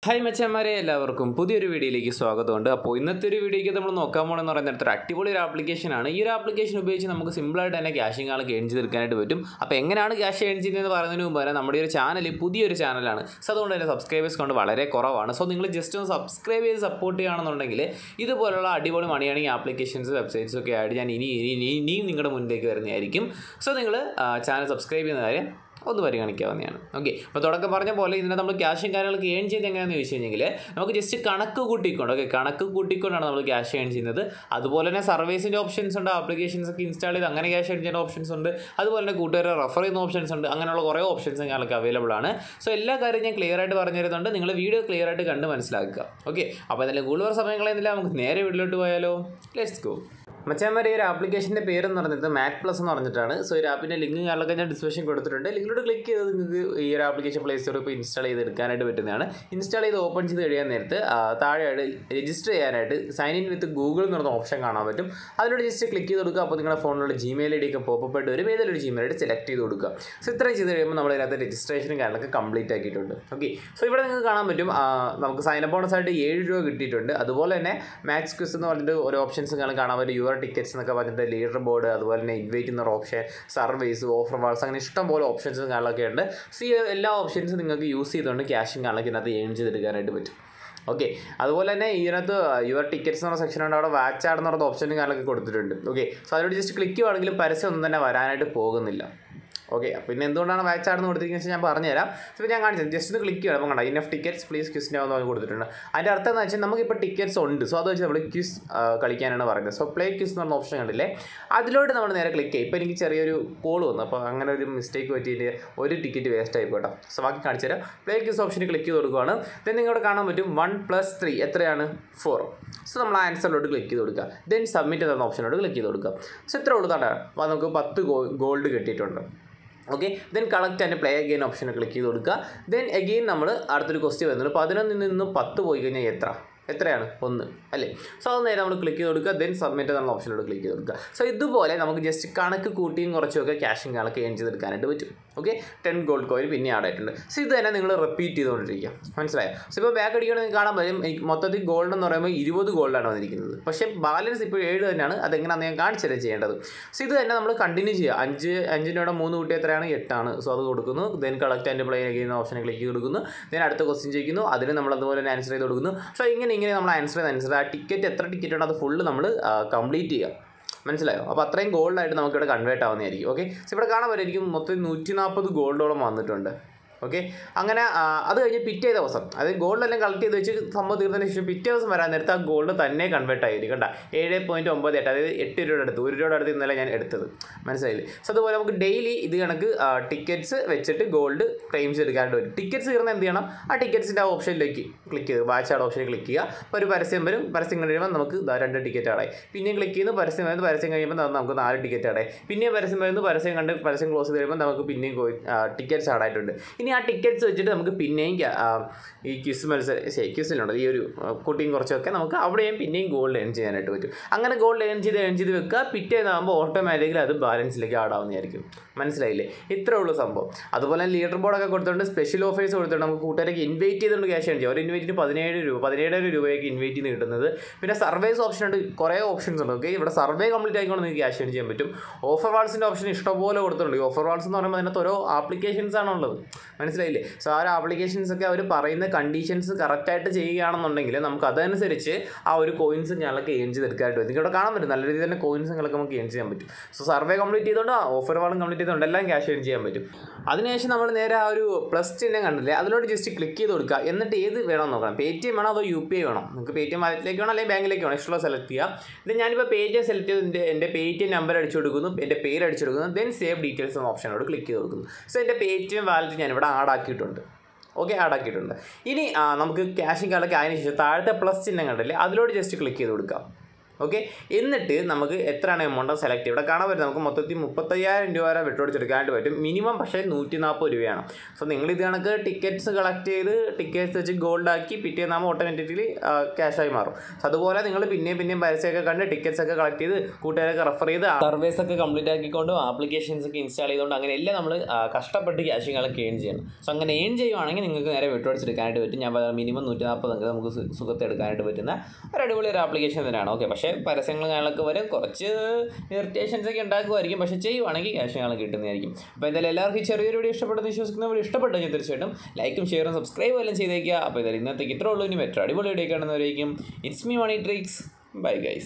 hi മച്ചന്മാരെ എല്ലാവർക്കും പുതിയൊരു വീഡിയോയിലേക്ക് സ്വാഗതമുണ്ട് അപ്പോൾ ഇന്നത്തെ ഒരു വീഡിയോയ്ക്ക് നമ്മൾ നോക്കാൻ പോകണമെന്ന് പറയുന്നത് ഒരു അടിപൊളി ഒരു ആപ്ലിക്കേഷനാണ് ഈ ഒരു ആപ്ലിക്കേഷൻ ഉപയോഗിച്ച് നമുക്ക് സിമ്പിളായിട്ട് തന്നെ ക്യാഷിങ് ആൾ ഗെയിൻ ചെയ്തെടുക്കാനായിട്ട് പറ്റും അപ്പോൾ എങ്ങനെയാണ് ക്യാഷ് ഗെയിൻ ചെയ്യുന്നതെന്ന് പറയുന്നതിന് മുമ്പ് തന്നെ നമ്മുടെ ഈ ഒരു ചാനൽ പുതിയൊരു ചാനലാണ് സോ അതുകൊണ്ട് തന്നെ സബ്സ്ക്രൈബേഴ്സ് കൊണ്ട് വളരെ കുറവാണ് സോ നിങ്ങൾ ജസ്റ്റ് ഒന്ന് സബ്സ്ക്രൈബ് ചെയ്ത് സപ്പോർട്ട് ചെയ്യുകയാണെന്നുണ്ടെങ്കിൽ ഇതുപോലുള്ള അടിപൊളി മണി ഏണിംഗ് ആപ്ലിക്കേഷൻസ് വെബ്സൈറ്റ്സ് ഒക്കെ ആയിട്ട് ഞാൻ ഇനി ഇനി ഇനി- ഇനിയും നിങ്ങളുടെ മുന്നിലേക്ക് വരുന്നതായിരിക്കും സോ നിങ്ങൾ ചാനൽ സബ്സ്ക്രൈബ് ചെയ്യുന്ന കാര്യം ഒന്ന് പരിഗണിക്കാവുന്നതാണ് ഓക്കെ അപ്പോൾ തുടക്കം പറഞ്ഞ പോലെ ഇതിനെ നമ്മൾ ക്യാഷും കാര്യങ്ങളൊക്കെ ഏൺ ചെയ്ത് എങ്ങനെയാണെന്ന് ചോദിച്ചു കഴിഞ്ഞെങ്കിൽ നമുക്ക് ജസ്റ്റ് കണക്ക് കൂട്ടിക്കൊണ്ട് ഓക്കെ കണക്ക് കൂട്ടിക്കൊണ്ടാണ് നമ്മൾ ക്യാഷ് ഏൺ ചെയ്യുന്നത് അതുപോലെ തന്നെ സർവീസിൻ്റെ ഓപ്ഷൻസ് ഉണ്ട് ആപ്ലിക്കേഷൻസ് ഒക്കെ ഇൻസ്റ്റാൾ ചെയ്ത് അങ്ങനെ ക്യാഷ് ഏൺ ചെയ്യുന്ന ഓപ്ഷൻസ് ഉണ്ട് അതുപോലെ തന്നെ കൂട്ടുകാരെ റെഫർ ചെയ്യുന്ന ഓപ്ഷൻസ് ഉണ്ട് അങ്ങനെയുള്ള കുറേ ഓപ്ഷൻസ് ഞങ്ങൾക്ക് അവൈലബിൾ ആണ് സോ എല്ലാ കാര്യവും ഞാൻ ക്ലിയർ ആയിട്ട് പറഞ്ഞു തരുന്നുണ്ട് നിങ്ങൾ വീഡിയോ ക്ലിയർ ആയിട്ട് കണ്ട് മനസ്സിലാക്കുക ഓക്കെ അപ്പോൾ അതിൻ്റെ കൂടുതൽ സമയങ്ങളെന്നില്ല നമുക്ക് നേരെ വീട്ടിലോട്ട് പോയാലോ ലെറ്റ്സ് ഗോ മച്ചാന്മാരെ ഈ ഒരു ആപ്ലിക്കേഷൻ്റെ പേരെന്ന് പറഞ്ഞത് മാറ്റ് പ്ലസ് എന്ന് പറഞ്ഞിട്ടാണ് സോ ഈ ആപ്പിൻ്റെ ലിങ്ക് കാര്യങ്ങളൊക്കെ ഞാൻ ഡിസ്ക്രിപ്ഷൻ കൊടുത്തിട്ടുണ്ട് ലിങ്കിലോട്ട് ക്ലിക്ക് ചെയ്ത് നിങ്ങൾക്ക് ഈ ഒരു ആപ്ലിക്കേഷൻ പ്ലേ സ്റ്റോറിൽ ഇപ്പോൾ ഇൻസ്റ്റാൾ ചെയ്ത് എടുക്കാനായിട്ട് പറ്റുന്നതാണ് ഇൻസ്റ്റാൾ ചെയ്ത് ഓപ്പൺ ചെയ്ത് കഴിയാൻ നേരത്ത് ആ, താഴെയായിട്ട് രജിസ്റ്റർ ചെയ്യാനായിട്ട് സൈൻ ഇൻ വിത്ത് ഗൂഗിൾ എന്ന് പറഞ്ഞ ഓപ്ഷൻ കാണാൻ പറ്റും അതിലൂടെ ജസ്റ്റ് ക്ലിക്ക് ചെയ്ത് കൊടുക്കുക അപ്പോൾ നിങ്ങളുടെ ഫോണിലുള്ള ജിമെയിൽ ഐ ഡി ഒക്കെ പോപ്പ് ആയിട്ട് വരും ഏതൊരു ജിമെയിൽ ഐ ഡി സെലക്ട് ചെയ്ത് കൊടുക്കുക സോ ഇത്രയും ചെയ്ത് കഴിയുമ്പോൾ നമ്മൾ ഇതിനകത്ത് രജിസ്ട്രേഷനും കാര്യങ്ങളൊക്കെ കംപ്ലീറ്റ് ആക്കിയിട്ടുണ്ട് ഓക്കെ സോ ഇവിടെ നിങ്ങൾക്ക് കാണാൻ പറ്റും ആ, നമുക്ക് സൈൻ അപ്പ് ബോണസ് ആയിട്ട് ഏഴ് രൂപ കിട്ടിയിട്ടുണ്ട് അതുപോലെ തന്നെ മാക്സ് ക്വിസ് എന്ന് പറഞ്ഞിട്ട് ഓരോ ഓപ്ഷൻസ് കാണാൻ കാണാൻ പറ്റും യുവർ ടിക്കറ്റ്സ് എന്നൊക്കെ പറഞ്ഞിട്ട് ലീഡർ ബോർഡ് അതുപോലെ തന്നെ ഇൻവൈറ്റ് എന്നൊരു ഓപ്ഷൻ സർവീസ് ഓഫർ വാൾസ് അങ്ങനെ ഇഷ്ടം പോലെ ഓപ്ഷൻസും കാര്യങ്ങളൊക്കെ ഉണ്ട് സോ ഈ എല്ലാ ഓപ്ഷൻസും നിങ്ങൾക്ക് യൂസ് ചെയ്തുകൊണ്ട് ക്യാഷും കാര്യങ്ങളൊക്കെ ഇതിനകത്ത് ഏൺ ചെയ്തെടുക്കാനായിട്ട് പറ്റും ഓക്കെ അതുപോലെ തന്നെ ഇതിനകത്ത് യുവർ ടിക്കറ്റ്സ് എന്ന് പറഞ്ഞ സെക്ഷൻ ഉണ്ട് അവിടെ വാച്ച് ആഡ് എന്ന് പറഞ്ഞ ഓപ്ഷനും കാര്യങ്ങളൊക്കെ കൊടുത്തിട്ടുണ്ട് ഓക്കെ സോ അതിലൂടെ ജസ്റ്റ് ക്ലിക്ക് ചെയ്യുവാണെങ്കിലും പരസ്യം ഒന്നും തന്നെ വരാനായിട്ട് പോകുന്നില്ല ഓക്കെ പിന്നെ എന്തുകൊണ്ടാണ് വാച്ച് ആഡ് എന്ന് കൊടുത്തിരിക്കുന്നത് വെച്ചാൽ ഞാൻ പറഞ്ഞുതരാം ഇപ്പോൾ ഞാൻ കാണിച്ചത് ജസ്റ്റ് ഒന്ന് ക്ലിക്ക് ചെയ്യണം അപ്പോൾ കണ്ട ഇൻ എഫ് ടിക്കറ്റ്സ് പ്ലീസ് ക്വിസിൻ്റെ എന്ന് പറഞ്ഞ് കൊടുത്തിട്ടുണ്ട് അതിൻ്റെ അർത്ഥം എന്ന് വെച്ചാൽ നമുക്കിപ്പോൾ ടിക്കറ്റ്സ് ഉണ്ട് സോ അത് വെച്ച് നമ്മൾ ക്വിസ് കളിക്കാനാണ് പറയുന്നത് സോ പ്ലേ ക്വിസ് എന്ന് പറഞ്ഞ ഓപ്ഷൻ കണ്ടില്ലേ അതിലോട്ട് നമ്മൾ നേരെ ക്ലിക്ക് ചെയ്യും ഇപ്പോൾ എനിക്ക് ചെറിയൊരു കോൾ വന്നു അപ്പോൾ അങ്ങനെ ഒരു മിസ്റ്റേക്ക് പറ്റിയിട്ട് ഒരു ടിക്കറ്റ് വേസ്റ്റ് ആയി പോട്ടോ സോ ബാക്കി കാണിച്ചു തരാം പ്ലേ ക്വിസ് ഓപ്ഷനിൽ ക്ലിക്ക് ചെയ്ത് കൊടുക്കുകയാണ് ദെൻ നിങ്ങളുടെ കാണാൻ പറ്റും വൺ പ്ലസ് ത്രീ എത്രയാണ് ഫോർ സോ നമ്മൾ ആൻസറിലോട്ട് ക്ലിക്ക് ചെയ്ത് കൊടുക്കുക ദെൻ സബ്മിറ്റ് എന്ന ഓപ്ഷനോട് ക്ലിക്ക് ചെയ്ത് കൊടുക്കുക സോ ഇത്ര ഉള്ളൂ തട്ടാണ് അപ്പോൾ നമുക്ക് പത്ത് ഗോൾഡ് കിട്ടിയിട്ടുണ്ട് okay then collect and play again option click ചെയ്ത് കൊടുക്കുക ദെൻ അഗെയിൻ നമ്മൾ അടുത്തൊരു ക്വസ്റ്റ്യൻ വരുന്നുണ്ട് പതിനൊന്നിൽ നിന്ന് പത്ത് പോയി കഴിഞ്ഞാൽ എത്ര എത്രയാണ് ഒന്ന് അല്ലേ സോ അത് നേരെ നമ്മൾ ക്ലിക്ക് ചെയ്ത് കൊടുക്കുക ദെൻ സബ്മിറ്റ് എന്നുള്ള ഓപ്ഷനോട് ക്ലിക്ക് ചെയ്ത് കൊടുക്കുക സോ ഇതുപോലെ നമുക്ക് ജസ്റ്റ് കണക്ക് കൂട്ടിയും കുറച്ചുമൊക്കെ ക്യാഷും കണക്ക് ഏൺ ചെയ്തെടുക്കാനായിട്ട് പറ്റും ഓക്കെ ടെൻ ഗോൾഡ് കോയിൻ പിന്നെ ആഡ് ആയിട്ടുണ്ട് സോ ഇത് തന്നെ നിങ്ങൾ റിപ്പീറ്റ് ചെയ്തുകൊണ്ടിരിക്കുക മനസ്സിലായോ സോ ഇപ്പോൾ ബാക്ക് അടിക്കുകയാണെങ്കിൽ നിങ്ങൾക്ക് കാണാൻ പറ്റും എനിക്ക് മൊത്തത്തിൽ ഗോൾഡ് എന്ന് പറയുമ്പോൾ ഇരുപത് ഗോൾഡാണ് വന്നിരിക്കുന്നത് പക്ഷേ ബാലൻസ് ഇപ്പോൾ ഏഴ് തന്നെയാണ് അതെങ്ങനെയാണെന്ന് ഞാൻ കാണിച്ചു തരാം ചെയ്യേണ്ടത് സോ ഇത് തന്നെ നമ്മൾ കണ്ടിന്യൂ ചെയ്യുക അഞ്ച് അഞ്ചിൻ്റെ കൂടെ മൂന്ന് കൂട്ടി എത്രയാണ് എട്ടാണ് സോ അത് കൊടുക്കുന്നു ദെൻ കളക്ട് ആൻഡ് പ്ലേ ചെയ്യുന്ന ഓപ്ഷനെ ക്ലിക്ക് ചെയ്ത് കൊടുക്കുന്നു ദെൻ അടുത്ത ക്വസ്റ്റ്യൻ ചോദിക്കുന്നു അതിന് നമ്മൾ അതുപോലെ തന്നെ ആൻസർ ചെയ്ത് കൊടുക്കുന്നു സോ ഇങ്ങനെ ഇങ്ങനെ നമ്മൾ ആൻസർ ചെയ്ത് ആൻസർ ആ ടിക്കറ്റ് എത്ര ടിക്കറ്റ് ഉണ്ടോ അത് ഫുള്ള് നമ്മൾ കംപ്ലീറ്റ് ചെയ്യുക മനസ്സിലായോ അപ്പോൾ അത്രയും ഗോൾഡായിട്ട് നമുക്കിവിടെ കൺവേർട്ട് ആവുന്നതായിരിക്കും ഓക്കെ സോ ഇവിടെ കാണാൻ പറ്റും എനിക്ക് മൊത്തം നൂറ്റി നാൽപ്പത് ഗോൾഡോളം വന്നിട്ടുണ്ട് ഓക്കെ അങ്ങനെ ആ, അത് കഴിഞ്ഞ് പിറ്റേ ദിവസം അതായത് ഗോൾഡെല്ലാം കളക്ട് ചെയ്ത് വെച്ച് സംഭവം തീർന്നതിന് ശേഷം പിറ്റേ ദിവസം വരാൻ നേരത്ത് ആ ഗോൾഡ് തന്നെ കൺവേർട്ട് ആയിരിക്കും കണ്ട ഏഴ് പോയിൻറ്റ് ഒമ്പത് എട്ട് അതായത് എട്ട് രൂപയുടെ അടുത്ത് ഒരു രൂപയുടെ അടുത്ത് ഇന്നലെ ഞാൻ എടുത്തത് മനസ്സിലായില്ലേ സോ അതുപോലെ നമുക്ക് ഡെയിലി ഇത് കണക്ക് ടിക്കറ്റ്സ് വെച്ചിട്ട് ഗോൾഡ് ക്ലെയിം ചെയ്തെടുക്കാനായിട്ട് വരും ടിക്കറ്റ്സ് തീർന്ന് എന്ത് ചെയ്യണം ആ ടിക്കറ്റ്സിൻ്റെ ആ ഓപ്ഷനിലേക്ക് ക്ലിക്ക് ചെയ്ത് വാച്ച് ആഡ് ഓപ്ഷനിൽ ക്ലിക്ക് ചെയ്യുക അപ്പോൾ ഒരു പരസ്യം വരും പരസ്യം കഴിയുമ്പോൾ നമുക്ക് ദാ രണ്ട് ടിക്കറ്റ് ആടായി പിന്നെയും ക്ലിക്ക് ചെയ്യുന്നു പരസ്യം വരുന്നു പരസ്യം കഴിയുമ്പോൾ ദാ നമുക്ക് നാല് ടിക്കറ്റ് ആടായി പിന്നെയും പരസ്യം വരുന്നു പരസ്യം കണ്ട് പരസ്യം ക്ലോസ് ചെയ്ത് കഴിയുമ്പോൾ നമുക്ക് പിന്നെയും ടിക്കറ്റ്സ് ആഡായിട്ടുണ്ട് ഇനി ആ ടിക്കറ്റ്സ് വെച്ചിട്ട് നമുക്ക് പിന്നെയും ക്യാ- ആ, ഈ ക്വിസ് മത്സരം ശരി ക്വിസിലുണ്ട് ഈ ഒരു ആ, കുട്ടിയും കുറച്ചൊക്കെ നമുക്ക് അവിടെയും പിന്നെയും ഗോൾഡ് ഏൺ ചെയ്യാനായിട്ട് പറ്റും അങ്ങനെ ഗോൾഡ് ഏൺ ചെയ്ത് ഏൺ ചെയ്ത് വെക്കുക പിറ്റേന്നാകുമ്പോൾ ഓട്ടോമാറ്റിക്കലി അത് ബാലൻസിലേക്ക് ആഡ് ആവുന്നതായിരിക്കും മനസ്സിലായില്ലേ ഇത്രേ ഉള്ളൂ സംഭവം അതുപോലെ ലീഡർ ബോർഡൊക്കെ കൊടുത്തുകൊണ്ട് സ്പെഷ്യൽ ഓഫേഴ്സ് കൊടുത്തിട്ട് നമുക്ക് കൂട്ടുകാരൊക്കെ ഇൻവൈറ്റ് ചെയ്തുകൊണ്ട് ക്യാഷ് ഏൺ ചെയ്യാം ഒരു ഇൻവൈറ്റിന് പതിനേഴ് രൂപ പതിനേഴായിരം രൂപയൊക്കെ ഇൻവൈറ്റ് ചെയ്ത് കിട്ടുന്നത് പിന്നെ സർവേസ് ഓപ്ഷൻ ഉണ്ട് കുറേ ഓപ്ഷൻസ് ഉണ്ട് ഓക്കെ ഇവിടെ സർവേ കംപ്ലീറ്റ് ആയിക്കൊണ്ട് നിങ്ങൾക്ക് ക്യാഷ് ഏൺ ചെയ്യാൻ പറ്റും ഓഫർ വാൾസിൻ്റെ ഓപ്ഷൻ ഇഷ്ടംപോലെ കൊടുത്തിട്ടുണ്ട് ഈ ഓഫർ വാൾസ് എന്ന് പറയുമ്പോൾ അതിനകത്ത് ഓരോ ആപ്ലിക്കേഷൻസ് ആണ് ഉള്ളത് മനസ്സിലായില്ലേ സോ ആ ഒരു ആപ്ലിക്കേഷൻസ് ഒക്കെ അവർ പറയുന്ന കണ്ടീഷൻസ് കറക്റ്റായിട്ട് ചെയ്യുകയാണെന്നുണ്ടെങ്കിൽ നമുക്ക് അതനുസരിച്ച് ആ ഒരു കോയിൻസ് ഞങ്ങൾക്ക് ഏൺ ചെയ്തെടുക്കാനായിട്ട് പറ്റും ഇവിടെ കാണാൻ പറ്റും നല്ല രീതിയിൽ തന്നെ കോയിൻസ് ഞങ്ങൾക്ക് നമുക്ക് ഏൺ ചെയ്യാൻ പറ്റും സോ സർവേ കംപ്ലീറ്റ് ചെയ്തുകൊണ്ട് ഓഫർ വാളും കംപ്ലീറ്റ് ചെയ്തുകൊണ്ട് എല്ലാം ക്യാഷ് ഏൺ ചെയ്യാൻ പറ്റും അതിനുശേഷം നമ്മൾ നേരെ ആ ഒരു പ്ലസ് ചിഹ്നം കണ്ടില്ലേ അതിലോട്ട് ജസ്റ്റ് ക്ലിക്ക് ചെയ്ത് കൊടുക്കുക എന്നിട്ട് ഏത് വേണം നോക്കണം പേ ടി എം വേണോ അതോ യു പി ഐ വേണം നിങ്ങൾക്ക് പേ ടി എം വാലറ്റിലേക്ക് വേണം അല്ലെങ്കിൽ ബാങ്കിലേക്ക് വേണം ഇഷ്ടമുള്ള സെലക്ട് ചെയ്യുക ഇത് ഞാനിപ്പോൾ പേ ടി എം സെലക്ട് ചെയ്ത് എൻ്റെ പേ ടി എം നമ്പർ അടിച്ചു കൊടുക്കുന്നു എൻ്റെ പേര് അടിച്ചു കൊടുക്കുന്നു ദെൻ സേവ് ഡീറ്റെയിൽസ് എന്ന ഓപ്ഷനോട് ക്ലിക്ക് ചെയ്ത് കൊടുക്കുന്നു സോ എൻ്റെ പേ ടി എം വാലറ്റ് ഞാനിവിടെ ആഡ് ആക്കിയിട്ടുണ്ട് ഓക്കെ ആഡ് ആക്കിയിട്ടുണ്ട് ഇനി ആ, നമുക്ക് ക്യാഷും കാർഡൊക്കെ അതിന് ശേഷം താഴത്തെ പ്ലസ് ചിഹ്നം കണ്ടില്ലേ അതിലോട്ട് ജസ്റ്റ് ക്ലിക്ക് ചെയ്ത് കൊടുക്കാം ഓക്കെ എന്നിട്ട് നമുക്ക് എത്രയാണ് എമൗണ്ട് സെലക്ട് ഇവിടെ കാണാൻ പറ്റും നമുക്ക് മൊത്തത്തിൽ മുപ്പത്തയ്യായിരം രൂപ വരെ വിട്ടുപിടിച്ചെടുക്കാനായിട്ട് പറ്റും മിനിമം പക്ഷേ നൂറ്റി നാൽപ്പത് രൂപയാണ് സോ നിങ്ങൾ ഇത് കണക്ക് ടിക്കറ്റ്സ് കളക്ട് ചെയ്ത് ടിക്കറ്റ്സ് വെച്ച് ഗോൾഡ് ആക്കി പിറ്റേന്നാകുമ്പോൾ ഓട്ടോമാറ്റിക്കലി ക്യാഷായി മാറും സോ അതുപോലെ നിങ്ങൾ പിന്നെയും പിന്നെയും പരസ്യമൊക്കെ കണ്ട് ടിക്കറ്റ്സ് ഒക്കെ കളക്ട് ചെയ്ത് കൂട്ടുകാരൊക്കെ റെഫർ ചെയ്ത് സർവീസ് ഒക്കെ കംപ്ലീറ്റ് ആക്കിക്കൊണ്ടും ആപ്ലിക്കേഷൻസ് ഒക്കെ ഇൻസ്റ്റാൾ ചെയ്തുകൊണ്ട് അങ്ങനെ എല്ലാം നമ്മൾ കഷ്ടപ്പെട്ട് ക്യാഷും കളക്ട് ഏൺ ചെയ്യണം സോ അങ്ങനെ ഏൺ ചെയ്യുവാണെങ്കിൽ നിങ്ങൾക്ക് നേരെ വിട്ടുപിടിച്ചെടുക്കാനായിട്ട് പറ്റും ഞാൻ മിനിമം നൂറ്റി നാൽപ്പത് നമുക്ക് നമുക്ക് സു- സുഖത്തെ എടുക്കാനായിട്ട് പറ്റുന്ന ഒരു അടിപൊളി ഒരു ആപ്ലിക്കേഷൻ തന്നെയാണ് ഓക്കെ പക്ഷേ പരസ്യങ്ങളും കാര്യങ്ങളൊക്കെ വരും കുറച്ച് ഇറിറ്റേഷൻസ് ഒക്കെ ഉണ്ടാക്കുമായിരിക്കും പക്ഷേ ചെയ്യുവാണെങ്കിൽ ക്യാഷ് ഞങ്ങൾ കിട്ടുന്നതായിരിക്കും അപ്പോൾ എന്തായാലും എല്ലാവർക്കും ഈ ചെറിയൊരു വീഡിയോ ഇഷ്ടപ്പെട്ടെന്ന് വിശ്വസിക്കുന്നവർ ഇഷ്ടപ്പെട്ടെങ്കിൽ തീർച്ചയായിട്ടും ലൈക്കും ഷെയറും സബ്സ്ക്രൈബും എല്ലാം ചെയ്തേക്കുക അപ്പോൾ എന്തായാലും ഇന്നത്തേക്ക് ഇത്രേ ഉള്ളൂ ഇനി മറ്റൊരു അടിപൊളി വീഡിയോ കാണുന്നവരേക്കും it's me money tricks bye guys